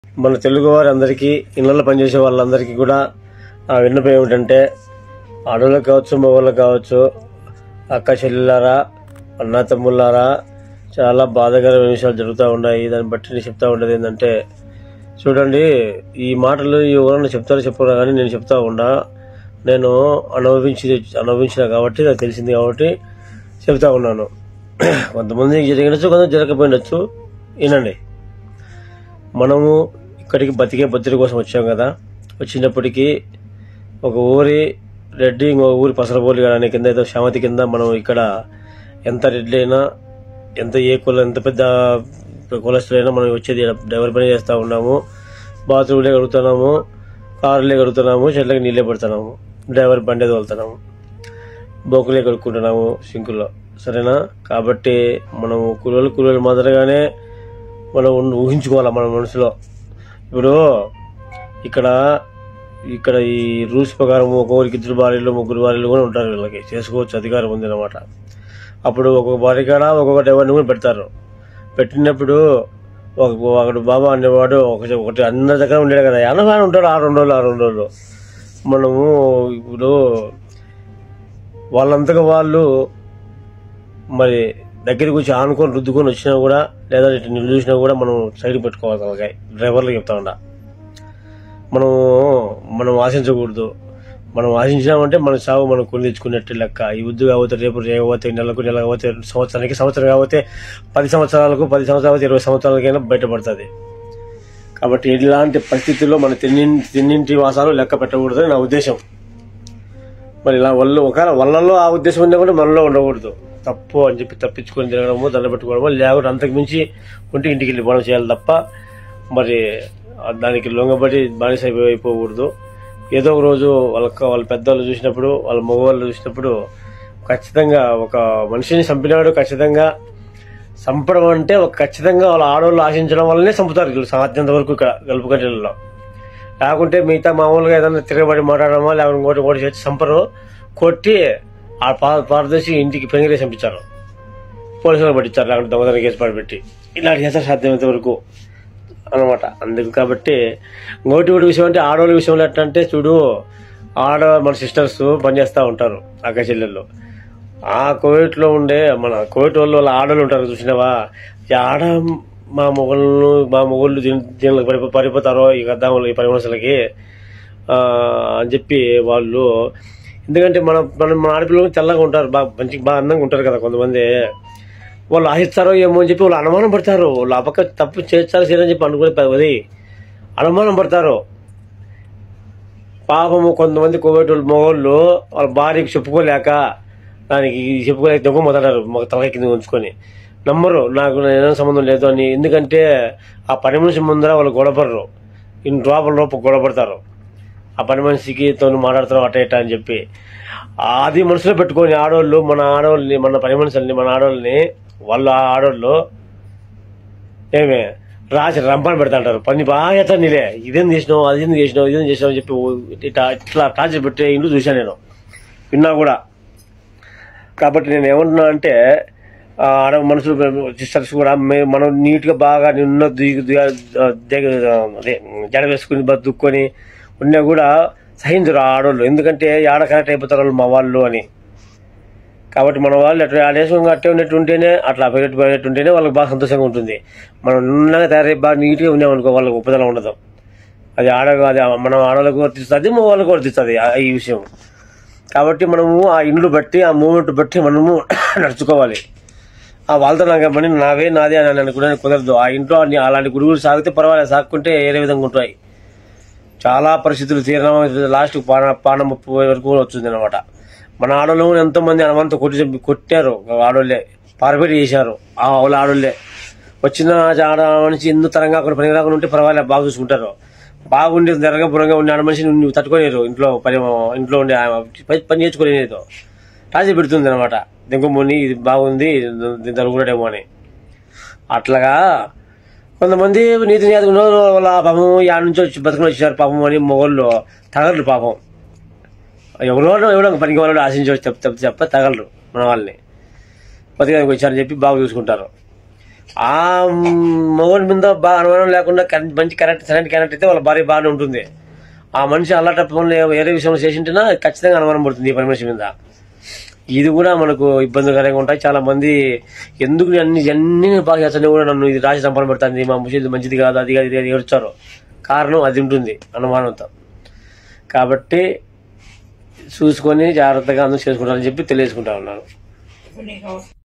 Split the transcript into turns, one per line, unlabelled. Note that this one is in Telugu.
మన తెలుగు వారందరికీ ఇళ్లలో పనిచేసే వాళ్ళందరికీ కూడా ఆ విన్నపం ఏమిటంటే ఆడవాళ్ళకి కావచ్చు మగవాళ్ళకి కావచ్చు అక్క చెల్లెలారా అన్న తమ్ముళ్ళారా చాలా బాధాకరమైన విషయాలు జరుగుతూ ఉన్నాయి దాన్ని బట్టి నేను చెప్తా ఉండేది ఏంటంటే చూడండి ఈ మాటలు ఎవరన్నా చెప్తారో చెప్పారో కానీ నేను చెప్తా ఉండా నేను అనుభవించి అనుభవించిన కాబట్టి నాకు తెలిసింది కాబట్టి చెప్తా ఉన్నాను కొంతమందికి జరిగినచ్చు కొంతమంది జరగకపోయినచ్చు వినండి మనము ఇక్కడికి బతికే బతిరి కోసం వచ్చాం కదా వచ్చినప్పటికీ ఒక ఊరి రెడ్డి ఇంకో ఊరి పసరబోలి కానీ కింద ఏదో శామతి కింద మనం ఇక్కడ ఎంత రెడ్డి అయినా ఎంత ఏ కుల ఎంత పెద్ద కులస్తులు అయినా మనం వచ్చేది ఈడ డ్రైవర్ పని చేస్తూ ఉన్నాము బాత్రూమ్లే కడుగుతున్నాము కారులే కడుగుతున్నాము చెట్లకి నీళ్ళే పెడుతున్నాము డ్రైవర్ బండి తోలుతున్నాము బొక్కులే కడుక్కుంటున్నాము సింకుల్లో సరేనా కాబట్టి మనము కూలీలు కూలీలు మాదిరిగానే మనం ఉండి- ఊహించుకోవాలి మన మనసులో ఇప్పుడు ఇక్కడ ఇక్కడ ఈ రూల్స్ ప్రకారం ఒక్కొక్కరికి ఇద్దరు భార్యలు ముగ్గురు భార్యలు కూడా ఉంటారు వీళ్ళకి చేసుకోవచ్చు అధికారం ఉంది అనమాట అప్పుడు ఒక్కొక్క భార్య కాడ ఒక్కొక్క డ్రైవర్ని కూడా పెడతారు పెట్టినప్పుడు ఒక ఒకడు బాబా అనేవాడు ఒకటి ఒకటి అందరి దగ్గర ఉండేది కదా అనగానే ఉంటాడు ఆ రెండు రోజులు ఆ రెండు రోజులు మనము ఇప్పుడు వాళ్ళంతగా వాళ్ళు మరి దగ్గరికి వచ్చి ఆనుకొని రుద్దుకొని వచ్చినా కూడా లేదా ఇటు నిన్ను చూసినా కూడా మనం సైడ్ పెట్టుకోవాలి వాళ్ళకి డ్రైవర్లు చెప్తా ఉండా మనం మనం ఆశించకూడదు మనం ఆశించినామంటే మన సాగు మనం కొని తెచ్చుకున్నట్టు లెక్క ఈ ఉద్దు కాకపోతే రేపు రేపు కాకపోతే నెలకు నెల కాకపోతే సంవత్సరానికి సంవత్సరం కాకపోతే పది సంవత్సరాలకు పది సంవత్సరాలకు ఇరవై సంవత్సరాలకైనా బయటపడుతుంది కాబట్టి ఇలాంటి పరిస్థితుల్లో మన తిన్నింటి తిన్నింటి వాసాలు లెక్క పెట్టకూడదని నా ఉద్దేశం మరి ఇలా వాళ్ళు ఒకవేళ వాళ్ళలో ఆ ఉద్దేశం ఉన్నా కూడా మనలో ఉండకూడదు తప్పు అని చెప్పి తప్పించుకొని తిరగడము దండ పెట్టుకోవడము లేకపోతే అంతకు మించి ఉంటే ఇంటికి వెళ్ళిపోవడం చేయాలి తప్ప మరి ఆ దానికి లొంగబడి బానిస అయిపో- అయిపోకూడదు ఏదో ఒక రోజు వాళ్ళ వాళ్ళ పెద్దవాళ్ళు చూసినప్పుడు వాళ్ళ మగవాళ్ళు చూసినప్పుడు ఖచ్చితంగా ఒక మనిషిని చంపినాడు ఖచ్చితంగా చంపడం అంటే ఒక ఖచ్చితంగా వాళ్ళ ఆడవాళ్ళు ఆశించడం వల్లనే చంపుతారు వీళ్ళు సాధ్యంత వరకు ఇక్కడ గలుపు కట్టెలలో లేకుంటే మిగతా మామూలుగా ఏదైనా తిరగబడి మాట్లాడమో లేకపోతే ఇంకోటి ఇంకోటి చేసి చంపరు కొట్టి ఆ పా- పారదర్శి ఇంటికి పెంగిరే చంపించారు పోలీసులు పట్టించారు లేకుంటే దొంగతనం కేసు పడిపెట్టి ఇలాంటి చేస్తారు సాధ్యమైనంత వరకు అనమాట అందుకు కాబట్టి ఇంకోటి ఒకటి విషయం అంటే ఆడవాళ్ళ విషయంలో ఎట్లా అంటే చూడు ఆడ మన సిస్టర్స్ పనిచేస్తూ ఉంటారు అక్క చెల్లెళ్ళు ఆ కోవిట్లో ఉండే మన కోవిట్ వాళ్ళు వాళ్ళ ఆడలు ఉంటారు చూసినావా ఈ ఆడ మా మొగళ్ళు మా మొగళ్ళు దీని దీనికి పడిపో పడిపోతారో ఈ గద్దాములు ఈ పని మనుషులకి ఆ, అని చెప్పి వాళ్ళు ఎందుకంటే మన మన మన ఆడపిల్లలు తెల్లగా ఉంటారు బాగా మంచి బాగా అందంగా ఉంటారు కదా కొంతమంది వాళ్ళు ఆశిస్తారో ఏమో అని చెప్పి వాళ్ళు అనుమానం పడతారు వాళ్ళు ఆ పక్క తప్పు చేస్తారో చేయరని చెప్పి అనుకునే పది అనుమానం పడతారు పాపము కొంతమంది కోవిడ్ మగవాళ్ళు వాళ్ళ భార్యకి చెప్పుకోలేక దానికి చెప్పుకోలేక దొంగ మొదలరు మాకు తలకాయ కింద ఉంచుకొని నమ్మరు నాకు ఏదైనా సంబంధం లేదు అని ఎందుకంటే ఆ పని మనిషి ముందర వాళ్ళు గొడవపడరు ఇన్ని లోపల లోపల గొడవపడతారు ఆ పని మనిషికి తోను మాట్లాడతారు అట్ట ఇట్ట అని చెప్పి అది మనసులో పెట్టుకొని ఆడవాళ్ళు మన ఆడవాళ్ళని మన పని మనుషుల్ని మన ఆడవాళ్ళని వాళ్ళ ఆడవాళ్ళు ఏమే రాసి రంపాన్ని పెడతాంటారు పని బాగా ఎట్లా నీలే ఇదేం చేసినావు అదేం చేసినావు ఇదేం చేసినావు అని చెప్పి ఓ- ఇట్లా ఇట్లా టార్చర్ పెట్టే ఇంట్లో చూశాను నేను విన్నా కూడా కాబట్టి నేను ఏమంటున్నా అంటే ఆ ఆడ మనుషులు సిస్టర్స్ కూడా మే- మనం నీట్గా బాగా నిన్న దిగు దిగ- దిగ- అదే జడ వేసుకుని బా దుక్కొని ఉన్నా కూడా సహించరు ఆ ఆడవాళ్ళు ఎందుకంటే ఆడ కనెక్ట్ అయిపోతారు వాళ్ళు మా వాళ్ళు అని కాబట్టి మన వాళ్ళు అట్లా ఆడేసుకుని అట్టే ఉన్నట్టు ఉంటేనే అట్లా పెరగట్టు పోయినట్టు ఉంటేనే వాళ్ళకి బాగా సంతోషంగా ఉంటుంది మనం నున్నగా తయారై బాగా నీట్గా ఉన్నామనుకో వాళ్ళకి ఉపదలం ఉండదు అది ఆడ అది మనం ఆడవాళ్ళకు వర్తిస్తుంది మా వాళ్ళకు వర్తిస్తుంది ఆ- ఈ విషయం కాబట్టి మనము ఆ ఇండ్లు బట్టి ఆ మూమెంట్ బట్టి మనము నడుచుకోవాలి ఆ వాళ్ళతో నాకు పని నావే నాదే అని అనుకునే కుదరదు ఆ ఇంట్లో అన్ని అలాంటి గురుగులు సాగితే పర్వాలేదు సాగుకుంటే వేరే విధంగా ఉంటాయి చాలా పరిస్థితులు తీరడం లాస్ట్ పాన పాన ముప్పు వరకు వచ్చింది అనమాట మన ఆడలో ఎంతో మంది అనవంతా కొట్టి చంపి కొట్టారు ఆడోళ్ళే పారబెట్టి చేశారు ఆ వాళ్ళ ఆడోళ్ళే వచ్చిన ఆడ మనిషి ఎందుకు తరంగా అక్కడ పని రాకుండా ఉంటే పర్వాలేదు బాగా చూసుకుంటారు బాగుండి జరగ బురంగా ఉండే ఆడ మనిషిని నువ్వు తట్టుకోలేరు ఇంట్లో పని ఇంట్లో ఉండే ఆ పని- పని చేసుకోలేదు రాజీ పెడుతుంది అనమాట దింకముని ఇది బాగుంది దీని తరుగుడేమో అని అట్లాగా కొంతమంది నీతి నేతలు వాళ్ళ పాపం యాడ నుంచి వచ్చి బతుకుని వచ్చారు పాపం అని మొగళ్ళు తగలరు పాపం ఎవరో ఎవరో ఒక పనికి వాళ్ళు ఆశించి వచ్చి చెప్ప చెప్ప చెప్ప తగలరు మన వాళ్ళని బతికానికి వచ్చారని చెప్పి బాగా చూసుకుంటారు ఆ మొగోడి మీద బాగా అనుమానం లేకుండా కరెంట్ మంచి కరెక్ట్ సరైన కరెక్ట్ అయితే వాళ్ళ భార్య బాగానే ఉంటుంది ఆ మనిషి అల్లటప్ప పనులు వేరే విషయంలో చేసింటేనా ఖచ్చితంగా అనుమానం పడుతుంది ఈ పని మనిషి మీద ఇది కూడా మనకు ఇబ్బందికరంగా ఉంటాయి చాలా మంది ఎందుకు నేను అన్ని అన్ని బాగా చేస్తాను కూడా నన్ను ఇది రాసి సంపన్న పెడుతుంది మా ముషి ఇది మంచిది కాదు అది కాదు ఇది కాదు ఏడ్చారు కారణం అది ఉంటుంది అనుమానంతో కాబట్టి చూసుకొని జాగ్రత్తగా అందరూ చేసుకుంటారని చెప్పి తెలియజేసుకుంటా ఉన్నాను